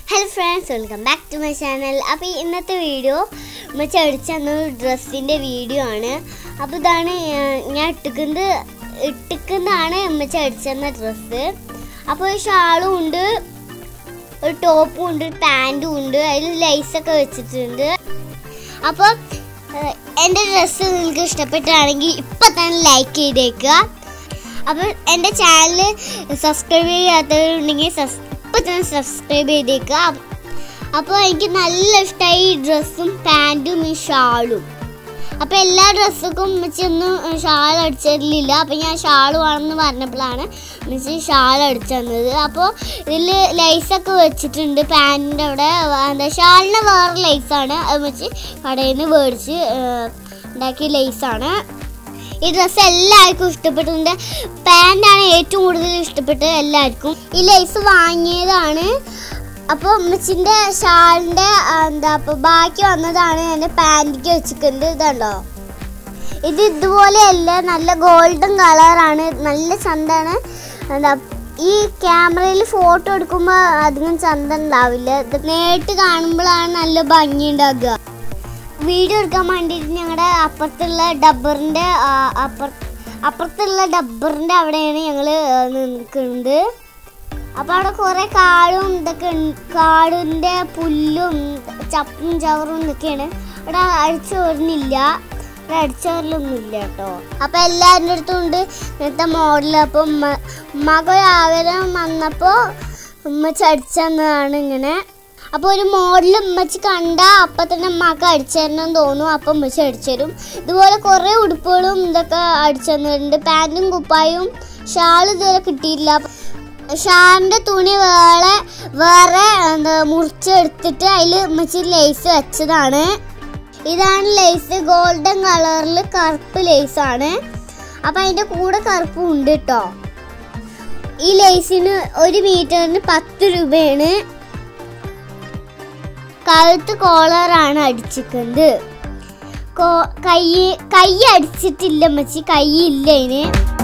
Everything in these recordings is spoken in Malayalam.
Hello friends welcome back to my channel അപ്പോൾ ഇന്നത്തെ വീഡിയോ ഉമ്മച്ചി അടിച്ചെന്ന വീഡിയോ വീഡിയോ ആണ് അപ്പോൾ ഇതാണ് ഞാൻ- ഞാൻ ഇട്ടിക്കുന്നത് ഇട്ടിക്കുന്നതാണ് ഉമ്മച്ചി അടിച്ചെന്ന ഡ്രസ്സ് അപ്പോൾ ഒരു ഷാളും ഉണ്ട് ഒരു ടോപ്പും ഉണ്ട് പാൻറ്റും ഉണ്ട് അതിൽ ലൈസൊക്കെ വെച്ചിട്ടുണ്ട് അപ്പോൾ ഏഹ്, എൻ്റെ ഡ്രസ്സ് നിങ്ങൾക്ക് ഇഷ്ടപ്പെട്ടാണെങ്കിൽ ഇപ്പം തന്നെ ലൈക്ക് ചെയ്തേക്കുക അപ്പോൾ എൻ്റെ ചാനൽ സബ്സ്ക്രൈബ് ചെയ്യാത്തവരുണ്ടെങ്കിൽ സബ്സ് ഇപ്പം തന്നെ സബ്സ്ക്രൈബ് ചെയ്തേക്കുക അപ്പോൾ എനിക്ക് നല്ല ഇഷ്ടമായി ഈ ഡ്രസ്സും പാൻറ്റും ഈ ഷാളും അപ്പോൾ എല്ലാ ഡ്രസ്സുക്കും ഒന്നും ഷാൾ അടിച്ചു തരലില്ല അപ്പോൾ ഞാൻ ഷാൾ വേണമെന്ന് പറഞ്ഞപ്പോഴാണ് മിസ് ഷാൾ അടിച്ചു തന്നത് അപ്പോൾ ഇതിൽ ലൈസൊക്കെ വെച്ചിട്ടുണ്ട് പാൻറ്റിൻ്റെ അവിടെ വ- എന്താ ഷാളിന് വേറെ ലൈസാണ് അത് വെച്ച് കടയിൽ നിന്ന് മേടിച്ച് ഏഹ്, ഉണ്ടാക്കിയ ലൈസാണ് ഈ ഡ്രസ്സ് എല്ലാവർക്കും ഇഷ്ടപ്പെട്ടിട്ടുണ്ട് പാൻറ്റാണ് ഏറ്റവും കൂടുതൽ ഇഷ്ടപ്പെട്ടത് എല്ലാവർക്കും ഈ ലൈസ് വാങ്ങിയതാണ് അപ്പോൾ ഉമ്മച്ചിൻ്റെ ഷാളിൻ്റെ എന്താ അപ്പോൾ ബാക്കി വന്നതാണ് എൻ്റെ പാൻറ്റിക്ക് വെച്ചിട്ടുണ്ട് ഇതുണ്ടോ ഇത് ഇതുപോലെയല്ല നല്ല ഗോൾഡൻ കളറാണ് നല്ല ചന്താണ് എന്താ ഈ ക്യാമറയിൽ ഫോട്ടോ എടുക്കുമ്പോൾ അധികം ചന്തം ഉണ്ടാവില്ല ഇത് നേരിട്ട് കാണുമ്പോഴാണ് നല്ല ഭംഗി ഉണ്ടാകുക വീഡിയോ എടുക്കാൻ വേണ്ടിയിട്ട് ഞങ്ങളുടെ അപ്പുറത്തുള്ള ഡബ്ബറിൻ്റെ അപ്പുറ അപ്പുറത്തുള്ള ഡബ്ബറിൻ്റെ അവിടെയാണ് ഞങ്ങൾ നിൽക്കുന്നത് അപ്പോൾ അവിടെ കുറേ കാടും ഇതൊക്കെ ഉണ്ട്. കാടിൻ്റെ പുല്ലും ചപ്പും ചവറും ഇതൊക്കെയാണ് ഇവിടെ അടിച്ചു വരുന്നില്ല ഇവിടെ അടിച്ചു വരലൊന്നും ഇല്ല കേട്ടോ അപ്പോൾ എല്ലാവരുടെ അടുത്തും ഉണ്ട് ഇങ്ങനത്തെ മോഡൽ അപ്പോൾ ഉമ്മ ഉമ്മക്ക് ഒരു ആഗ്രഹം വന്നപ്പോൾ ഉമ്മച്ച് അടിച്ചു തന്നതാണ് ഇങ്ങനെ അപ്പോൾ ഒരു മോഡൽ ഉമ്മച്ചി കണ്ട അപ്പം തന്നെ ഉമ്മക്ക് അടിച്ചു തരണം തോന്നും അപ്പം ഉമ്മച്ചി അടിച്ചു തരും ഇതുപോലെ കുറേ ഉടുപ്പുകളും ഇതൊക്കെ അടിച്ചു തന്നിട്ടുണ്ട് പാൻറ്റും കുപ്പായും ഷാൾ ഇതുവരെ കിട്ടിയില്ല ഷാളിൻ്റെ തുണി വേറെ വേറെ എന്താ മുറിച്ചെടുത്തിട്ട് അതിൽ ഉമ്മച്ചി ലേസ് വെച്ചതാണ് ഇതാണ് ലേസ് ഗോൾഡൻ കളറിൽ കറുപ്പ് ലേസാണ് അപ്പം അതിൻ്റെ കൂടെ കറുപ്പും ഉണ്ട് കേട്ടോ ഈ ലേസിന് ഒരു മീറ്ററിന് പത്ത് രൂപയാണ് കഴുത്ത് കോളറാണ് അടിച്ചിരിക്കുന്നത് കോ- കൈ കൈ അടിച്ചിട്ടില്ല മച്ചി കൈ ഇല്ല അതിന്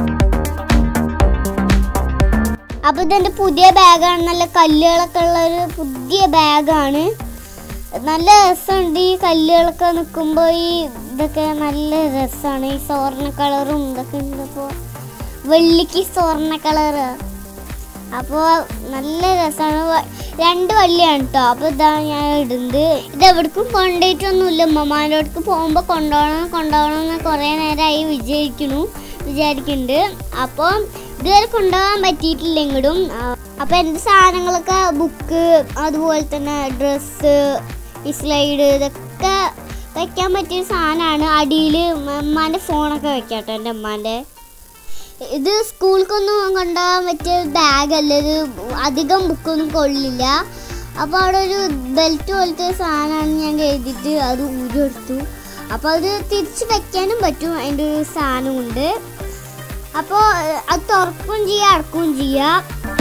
അപ്പൊ ഇതെന്റെ പുതിയ ബാഗാണ് നല്ല കല്ലുകളൊക്കെ ഉള്ള ഒരു പുതിയ ബാഗാണ് നല്ല രസമുണ്ട് ഈ കല്ലുകളൊക്കെ നിൽക്കുമ്പോൾ ഈ ഇതൊക്കെ നല്ല രസമാണ് ഈ സ്വർണ്ണ കളറും ഇതൊക്കെ ഉണ്ട് അപ്പോൾ വെള്ളിക്ക് സ്വർണ്ണ കളറ് അപ്പോൾ നല്ല രസമാണ് രണ്ട് വള്ളിയാണ് കേട്ടോ അപ്പോൾ ഇതാണ് ഞാൻ ഇടുന്നത് ഇത് എവിടേക്കും കൊണ്ടുപോയിട്ടൊന്നുമില്ല ഉമ്മമാരുടെ അടുക്ക് പോകുമ്പോൾ കൊണ്ടുപോകണം കൊണ്ടുപോകണം എന്ന് കുറേ നേരമായി വിചാരിക്കുന്നു വിചാരിക്കുന്നുണ്ട് അപ്പോൾ ഇതുവരെ കൊണ്ടുപോകാൻ പറ്റിയിട്ടില്ല എങ്ങോട്ടും അപ്പോൾ എൻ്റെ സാധനങ്ങളൊക്കെ ബുക്ക് അതുപോലെ തന്നെ ഡ്രസ്സ് ഈ സ്ലൈഡ് ഇതൊക്കെ വയ്ക്കാൻ പറ്റിയ സാധനമാണ് അടിയിൽ ഉമ്മാൻ്റെ ഫോണൊക്കെ വെക്കാം കേട്ടോ എൻ്റെ ഉമ്മാൻ്റെ ഇത് സ്കൂളിലേക്കൊന്നും കൊണ്ടുപോകാൻ പറ്റിയ ബാഗല്ല ഇത് അധികം ബുക്കൊന്നും കൊള്ളില്ല അപ്പോൾ അവിടെ ഒരു ബെൽറ്റ് പോലത്തെ സാധനമാണ് ഞാൻ എഴുതിയിട്ട് അത് ഊരെടുത്തു അപ്പോൾ അത് തിരിച്ച് വെക്കാനും പറ്റും അതിൻ്റെ ഒരു സാധനമുണ്ട് അപ്പോൾ അത് തുറക്കുകയും ചെയ്യുക അടക്കുകയും ചെയ്യുക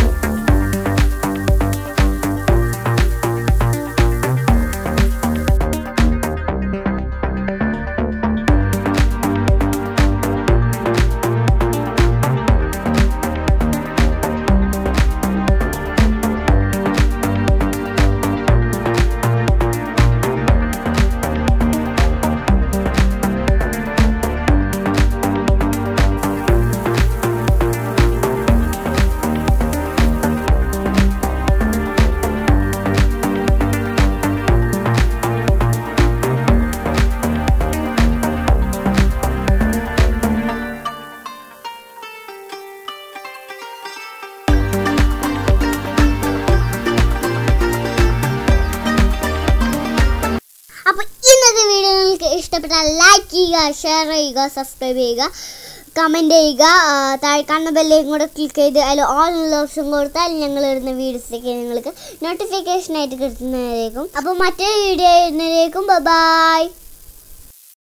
അപ്പോൾ ഇന്നത്തെ വീഡിയോ നിങ്ങൾക്ക് ഇഷ്ടപ്പെട്ടാൽ ലൈക്ക് ചെയ്യുക ഷെയർ ചെയ്യുക സബ്സ്ക്രൈബ് ചെയ്യുക കമൻറ്റ് ചെയ്യുക ആ, താഴെ കാണുന്ന ബെല്ലേക്കും കൂടെ ക്ലിക്ക് ചെയ്ത് അതിൽ ഓൾ എന്നുള്ള ഓപ്ഷൻ കൊടുത്താൽ ഞങ്ങൾ ഇടുന്ന വീഡിയോസിലേക്ക് നിങ്ങൾക്ക് നോട്ടിഫിക്കേഷൻ ആയിട്ട് കിട്ടുന്നതായിരിക്കും അപ്പോൾ മറ്റൊരു വീഡിയോ ഇടുന്നതിലേക്കും ബൈ